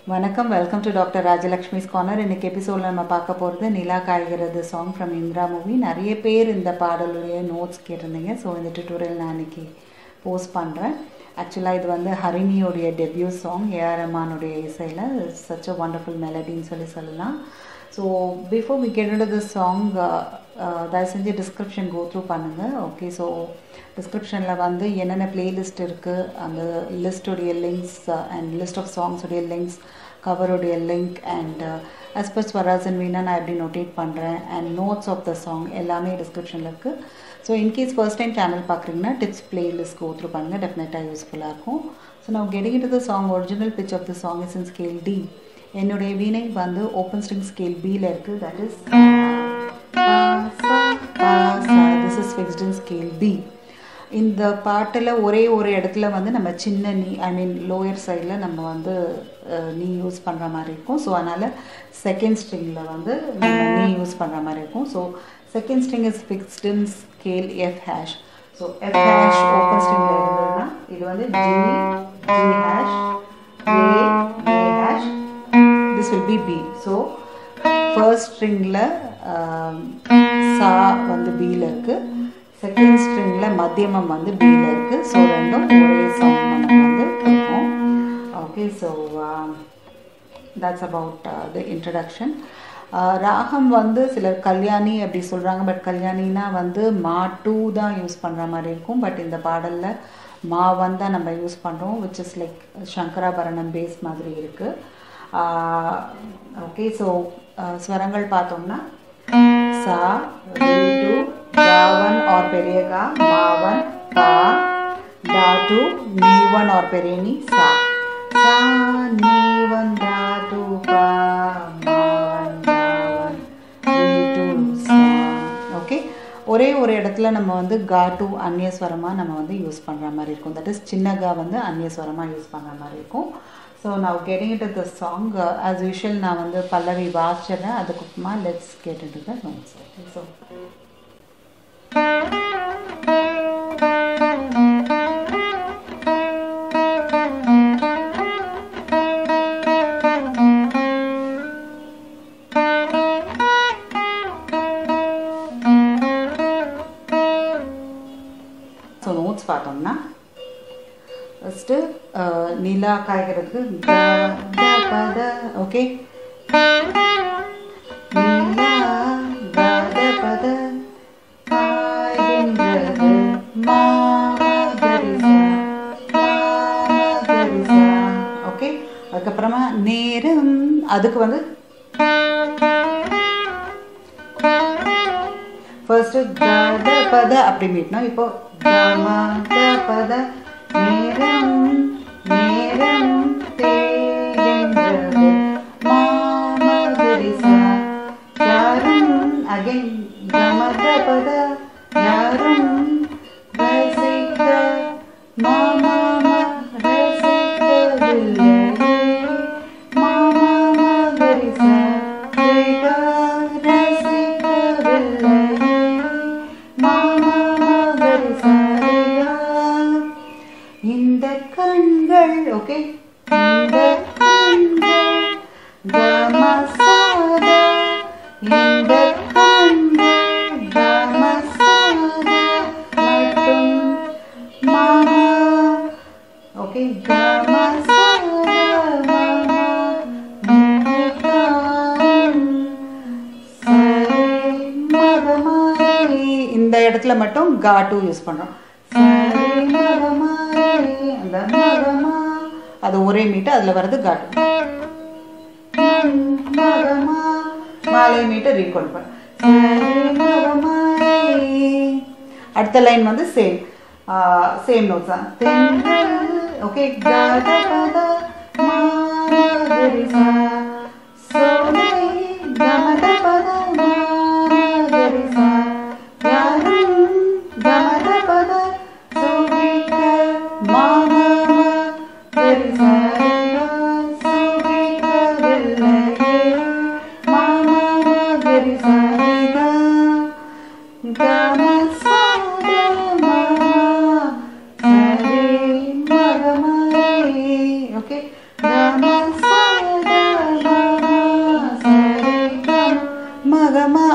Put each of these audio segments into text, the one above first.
வணக்கம் welcome to doctor Rajalakshmi's corner இன்னைக்கு எபிசோடில் நம்ம பார்க்க போகிறது Nila Kaigirathu song from Indira movie நிறைய பேர் இந்த பாடலுடைய நோட்ஸ் கேட்டிருந்தீங்க ஸோ இந்த டுட்டோரியல் நான் இன்னைக்கு போஸ்ட் பண்ணுறேன் ஆக்சுவலாக இது வந்து ஹரிணியோடைய டெபியூ சாங் ஏஆர் ரஹ்மானுடைய இசையில் சச் அ வண்டர்ஃபுல் மெலடின்னு சொல்லி சொல்லலாம் so before we get the song தயவு செஞ்சு டிஸ்கிரிப்ஷன் கோ த்ரூ பண்ணுங்கள் ஓகே ஸோ டிஸ்கிரிப்ஷனில் வந்து என்னென்ன பிளேலிஸ்ட் இருக்குது அந்த லிஸ்டோடைய லிங்க்ஸ் அண்ட் லிஸ்ட் ஆஃப் சாங்ஸுடைய லிங்க்ஸ் கவருடைய லிங்க் அண்ட் as per ஸ்வராஜன் வீணா நான் எப்படி நோட்டேட் பண்ணுறேன் and notes of the song எல்லாமே டிஸ்கிரிப்ஷனில் இருக்குது so in case first time channel பார்க்குறீங்கன்னா டிப்ஸ் பிளேலிஸ்ட் கோ த்ரூ பண்ணுங்கள் டெஃபினட்டாக யூஸ்ஃபுல்லாக இருக்கும் ஸோ நான் getting to the song original pitch of the song is in scale D என்னுடைய வீணை வந்து ஓப்பன் ஸ்ட்ரிங் ஸ்கேல் பியில் இருக்குது that is this is fixed in scale B இந்த பாட்டில் ஒரே ஒரு இடத்துல வந்து நம்ம சின்ன நீ ஐ மீன் லோயர் சைடில் நம்ம வந்து நீ யூஸ் பண்ணுற மாதிரி இருக்கும் ஸோ அதனால் செகண்ட் ஸ்ட்ரிங்கில் வந்து நம்ம நீ யூஸ் பண்ணுற மாதிரி இருக்கும் so second string is fixed in scale F hash so F hash open ஸ்ட்ரிங்கில் இருந்ததுன்னா இது வந்து G G hash A A hash this will B B so first ஸ்ட்ரிங்கில் சா வந்து பியில் இருக்குது செகண்ட் ஸ்ட்ரிங்கில் மத்தியமம் வந்து பியில் இருக்குது ஸோ ரெண்டும் ஒரே சவுண்ட் நமக்கு வந்து இருக்கும் okay so that's about the introduction ராகம் வந்து சிலர் கல்யாணி அப்படி சொல்கிறாங்க பட் கல்யாணினா வந்து மா டூ தான் யூஸ் பண்ணுற மாதிரி இருக்கும் பட் இந்த பாடலில் மா ஒன் தான் நம்ம யூஸ் பண்ணுறோம் which is like Shankarabharanam base மாதிரி இருக்குது ஓகே ஸோ ஸ்வரங்கள் பார்த்தோம்னா சா டு தாவன் ஆர் பெரிய கா மாவன் பா டா டு நீவன் ஆர் பெரிய நீ சா சா நீவன் டா டு பா மாவன் தாவன் நீ டு சா ஓகே ஒரே ஒரு இடத்துல நம்ம வந்து கா டு அந்நியஸ்வரமாக நம்ம வந்து யூஸ் பண்ணுற மாதிரி இருக்கும் தட் இஸ் சின்ன கா வந்து அந்நியஸ்வரமாக யூஸ் பண்ணுற மாதிரி இருக்கும் ஸோ நான் getting it the song as usual நான் வந்து பல்லவி வாசிச்சிடுறேன் அதுக்கப்புறமா let's get it the notes so so notes பார்த்தோம்னா ஃபஸ்ட்டு நிலா காய்கிறதுக்கு க த பத ஓகே நிலா கத பத காய்கின்றது மாமகரிசா மாமகரிசா ஓகே அதுக்கப்புறமா நேரம் அதுக்கு வந்து ஃபர்ஸ்ட் கத பத அப்படி மீட்டணும் இப்போ கம த பத நேரம் நேரம் தேகின்றது மாமகரிசா யாரும் அகைன் கமத பத யாரும் ரசிக்க மாமாம ரசிக்கவில்லை மாமாமகரிசா ரசிக்கவில்லை மாமாமகரிசா இந்த கண்கள் ஓகே இந்த கண்கள் கமசாத இந்த கண்கள் கமசாத மட்டும் மாமா ஓகே கமசாத மாமா இந்த இடத்துல மட்டும் கா டூ யூஸ் பண்ணுறோம் அந்த மகமா அது ஒரே மீட்டு அதில் வர்றது காட்டு மகமா மாலை மீட்டு ரீகால் பண்ண அடுத்த லைன் வந்து சேம் சேம் நோட்ஸ் தான் தென்றல் ஓகே கத கத மாகரிசா சோலை கமத பத மாகரிசா யாரும் கமத பத சுகிக்க மாமாம கரிசா சுகிக்கவில்லை மாமாம கரிசா கமசாத மாமா சரி மகமாரி ஓகே கமசாத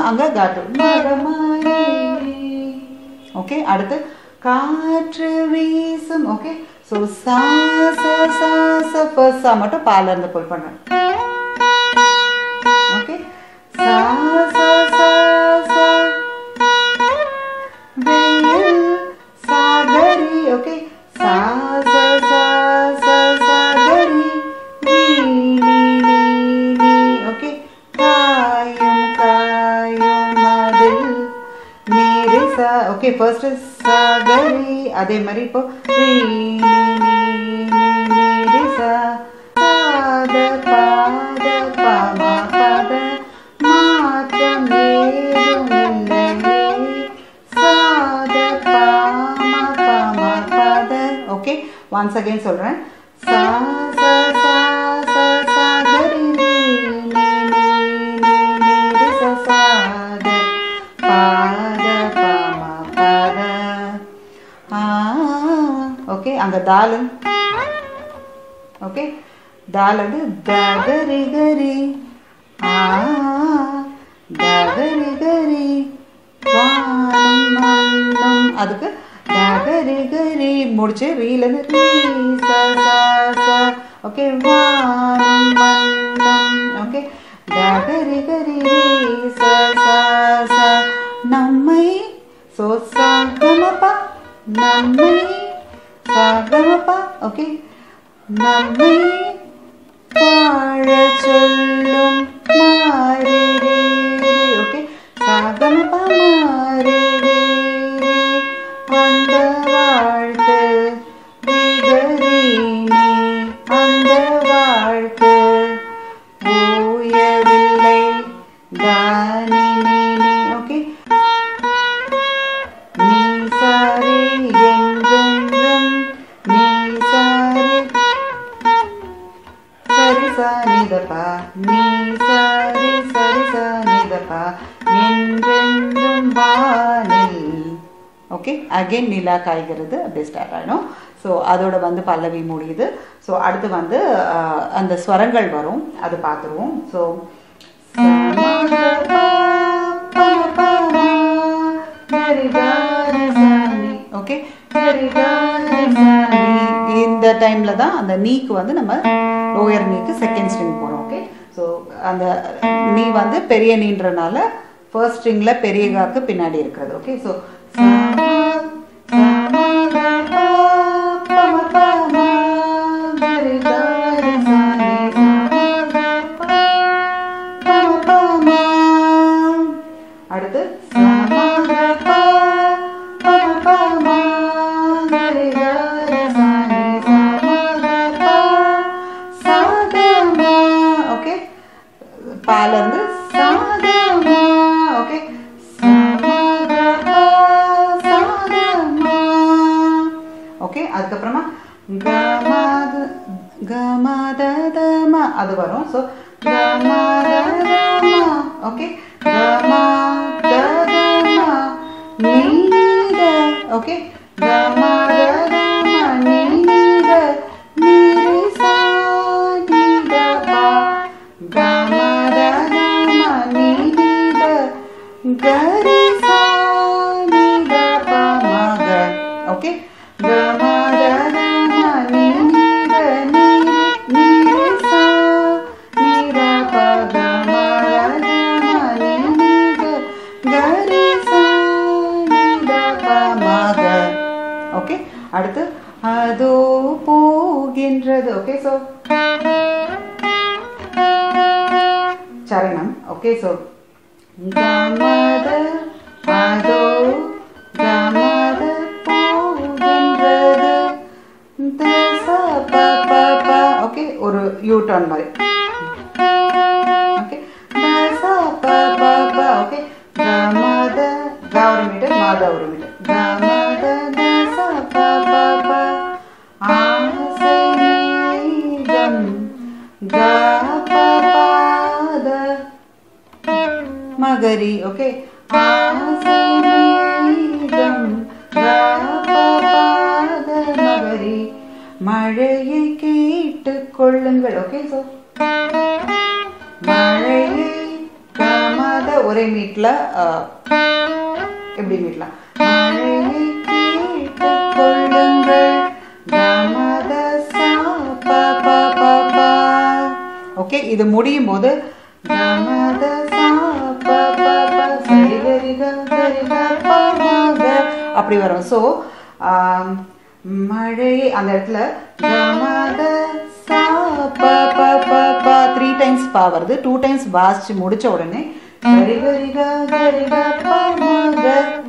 அங்க காட்டு மகமாயே ஓகே அடுத்து காற்று வீசும் ஓகே ஸோ சா ச சா ச ஃபர்ஸ்ட் சா மட்டும் பால இருந்து புல் பண்றேன் ஓகே சா ச சா சா வெயில் சாகரி ஓகே சா ச சா ச சாகரி நீ நீ நீ நீ ஓகே காயும் காயும் அதில் நீரு சா ஓகே ஃபர்ஸ்ட் சாகரி அதே மாதிரி இப்போ ரீ நீ நீ நீ நீரு சா பாத பாத பாம பாத மாற்றம் ஏதும் இல்லையே சாத பாம பாம பாத ஓகே ஒன்ஸ் அகைன் சொல்றேன் சா சா சா சா சாகரி நீ நீ நீ நீ நீரு சா சாத பாத பாம பாத ஆ ஓகே அங்க தாலு ஓகே தால் வந்து தகரி கரி ஆ தகரி கரி வானம் மண்ணும் அதுக்கு தகரி கரி முடிச்சு ரீல இருந்து ரீ சா சா சா ஓகே வானம் மண்ணும் ஓகே தகரி கரி ரீ சா சா சா நம்மை சோ சா கமபா நம்மை சா கமபா ஓகே நம்மை வாழ சொல்லும் மாறிரே ஓகே சாகமபா மாறிரே அந்த வாழ்த்து விகரீனே அந்த வாழ்த்து ஓயவில்லை தானி நீ ஓகே நீ சாரி என்றென்றும் நீ சாரி சரி சா நிதப்பா நீ சாரி சரி சா நிதப்பா என்றென்றும் வானில் ஓகே அகைன் நிலா காய்கிறது அப்படி ஸ்டார்ட் ஆகிடும் ஸோ அதோட வந்து பல்லவி முடியுது ஸோ அடுத்து வந்து ஆஹ், அந்த ஸ்வரங்கள் வரும் அது பார்த்துருவோம் ஸோ ஓகே இந்த டைம்ல தான் அந்த நீக்கு வந்து நம்ம லோயர் நீக்கு செகண்ட் ஸ்ட்ரிங் போறோம் ஓகே ஸோ அந்த நீ வந்து பெரிய நீன்றனால ஃபர்ஸ்ட் ஸ்ட்ரிங்ல பெரிய காக்கு பின்னாடி இருக்கிறது ஓகே ஸோ அடுத்து ஓகே பால இருந்து சாதமா ஓகே ஓகே அதுக்கப்புறமா கமாத கமாததமா அது வரும் ஸோ கமாததமா ஓகே கமாததமா நீத ஓகே கமாததமா நீத நீரி சா நீத பா கமாததமா நீத கரி சா நீத பா மக ஓகே கமாததமா நீத நீரி நீரி சா நீத பா கமாததமா நீத கரி சா நீத பா மக ஓகே அடுத்து அதோ போகின்றது ஓகே ஸோ சரணம் ஓகே ஸோ கமத அதோ கமத போகின்றது தச ப ப ப ஓகே ஒரு யூ டர்ன் மாதிரி ஓகே தச ப ப ப ஓகே கமத க ஒரு மீட்டர் மாத ஒரு மீட்டர் கமத தச ப ப ப ஆசை நீதம் க ப பாத மகரி ஓகே ஆசை நீதம் பாத மகரி மழையை கேட்டுக் கொள்ளுங்கள் ஓகே ஸோ மழையை கமத ஒரே மீட்டில் எப்படி மீட்லாம் மழையை கேட்டுக் கொள்ளுங்கள் கமத சா ப ப ப ப ஓகே இது முடியும் போது கமத சா ப ப ப சரி கரி க கரி க ப ம க அப்படி வரும் ஸோ மழையை அந்த இடத்துல கமத சா ப ப ப ப த்ரீ டைம்ஸ் பா வருது டூ டைம்ஸ் வாசிச்சு முடிச்ச உடனே சரி கரி க கரி க ப ம க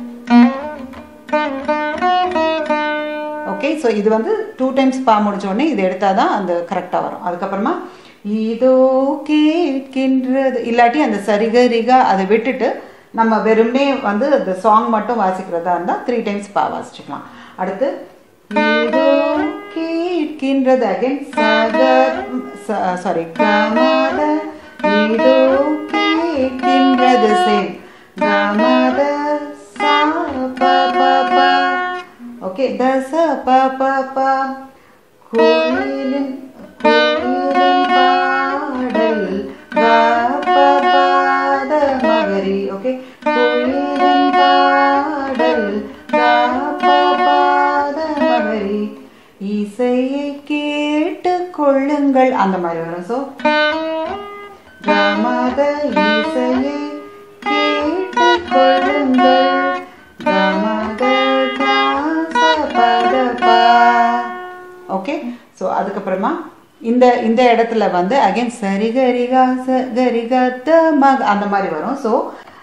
ஓகே ஸோ இது வந்து டூ டைம்ஸ் பா முடிச்ச உடனே இது எடுத்தால் தான் அந்த கரெக்டாக வரும் அதுக்கப்புறமா இதோ கேட்கின்றது இல்லாட்டி அந்த சரிகரிகா அதை விட்டுட்டு நம்ம வெறும்னே வந்து அந்த சாங் மட்டும் வாசிக்கிறதா இருந்தால் த்ரீ டைம்ஸ் பா வாசிச்சுக்கலாம் அடுத்து இதோ கேட்கின்றது அகைன் சக சாரி கமத இதோ கேட்கின்றது சேம் கமத சா ப ப ப ஓகே தச ப ப ப கோயிலின் கோயிலின் பாடல் க ப பாத மகரி ஓகே கோயிலின் பாடல் க ப பாத மகரி இசையை கேட்டு கொள்ளுங்கள் அந்த மாதிரி வரும் ஸோ கமத இசையை கேட்டு கொள்ளுங்கள் கமத ஓகே ஸோ அதுக்கப்புறமா இந்த இந்த இடத்துல வந்து அகைன் சரி கரிகா ச கரிகா த மக அந்த மாதிரி வரும் ஸோ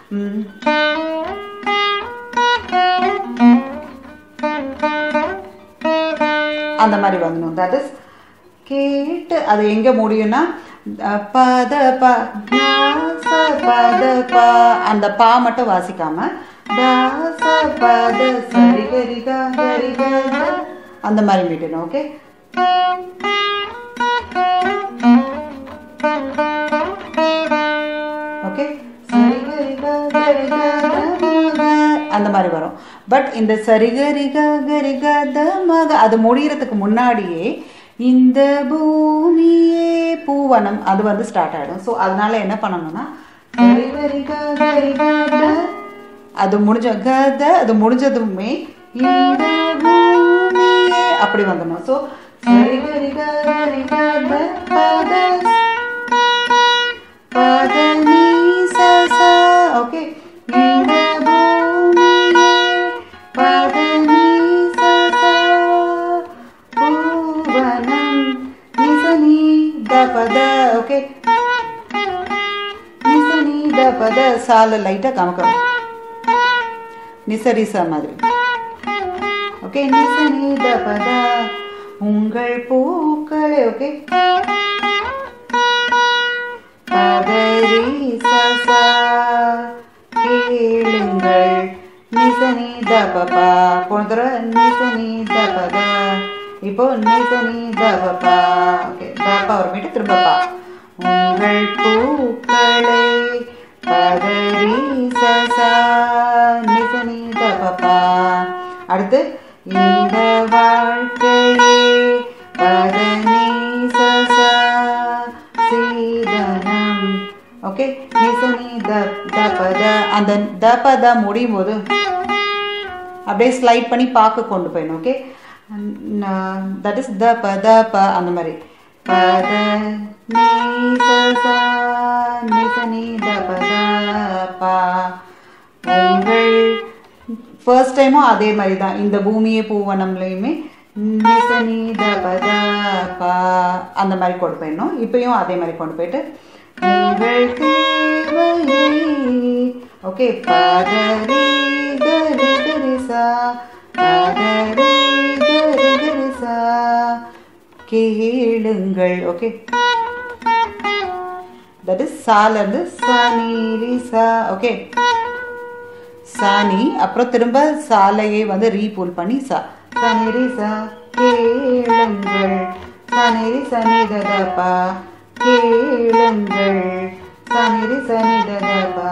அந்த மாதிரி வந்துடும் தட் இஸ் கேட்டு அது எங்க முடியும்னா அஹ், பத ப நாச பத ப அந்த பா மட்டும் வாசிக்காம தாச பத சரி கரிகா கரிகா த அந்த மாதிரி மீட்டணும் ஓகே ஓகே சரிகரிகா கரிகா த மக அந்த மாதிரி வரும் பட் இந்த சரிகரிகா கரிகா த மக அது முடியறதுக்கு முன்னாடியே இந்த பூமியே பூவனம் அது வந்து ஸ்டார்ட் ஆயிடும் ஸோ அதனால என்ன பண்ணணும்னா சரிகரிகா கரிகா த அது முடிஞ்ச கத அது முடிஞ்சதுமே இந்த பூமியே அப்படி வந்துடணும் ஸோ சரிகரிகா கரிகா த பத பத நீ ச ச ஓகே இந்த பூமியே பத நீ ச ச பூவனம் நிசனி த பத ஓகே நிசனி த பத சால லைட்டா கமக்கம் நிசரிசா மாதிரி ஓகே நிசனி த பத உங்கள் பூக்களே ஓகே பதரி சசா கேளுங்கள் நிசனி தபபா போன தடவை நிசனி தபத இப்போ நிசனி தபபா ஓகே தப்பா ஒரு மீட்டு திரும்பப்பா உங்கள் பூக்களை பதரி சசா நிசனி தபபா அடுத்து இந்த வாழ்க்கையே பதனி சசா சீதனம் ஓகே நிசனி த த பத அந்த த பத முடியும் போது அப்படியே ஸ்லைட் பண்ணி பார்க்க கொண்டு போயிடணும் ஓகே தட் இஸ் த ப த ப அந்த மாதிரி பத நீ ச சா நிசனி த பத பா உங்கள் ஃபர்ஸ்ட் டைமும் அதே மாதிரி தான் இந்த பூமியே பூவனம்லையுமே நிசனி த பத பா அந்த மாதிரி கொண்டு போயிடணும் இப்பயும் அதே மாதிரி கொண்டு போயிட்டு உங்கள் தேவையை ஓகே பதரி கரி கரி சா பதரி கரி கரி சா கேளுங்கள் ஓகே தட் இஸ் சால இருந்து சனீரி சா ஓகே சாணி அப்புறம் திரும்ப சாலையை வந்து ரீபூல் பண்ணி சா சனிரி சா கேளுங்கள் சனிரி சனி ததபா கேளுங்கள் சனிரி சனி ததபா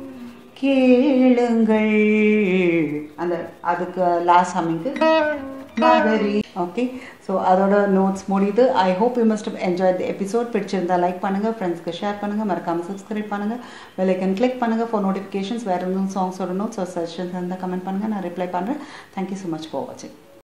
கேளுங்கள் அந்த அதுக்கு லாஸ்ட் ஹம்மிங்க்கு மகரி ஓகே ஸோ அதோட நோட்ஸ் முடியுது I hope you must enjoy the episode பிடிச்சிருந்தா லைக் பண்ணுங்கள் ஃப்ரெண்ட்ஸ்க்கு ஷேர் பண்ணுங்கள் மறக்காமல் சப்ஸ்கிரைப் பண்ணுங்கள் பெல்லைக்கன் கிளிக் பண்ணுங்கள் ஃபார் நோட்டிஃபிகேஷன்ஸ் வேறு எதுவும் சாங்ஸோட நோட்ஸ் சஜஷன்ஸ் இருந்தால் கமெண்ட் பண்ணுங்கள் நான் ரிப்ளை பண்ணுறேன் தேங்க்யூ ஸோ மச் ஃபார் வாட்சிங்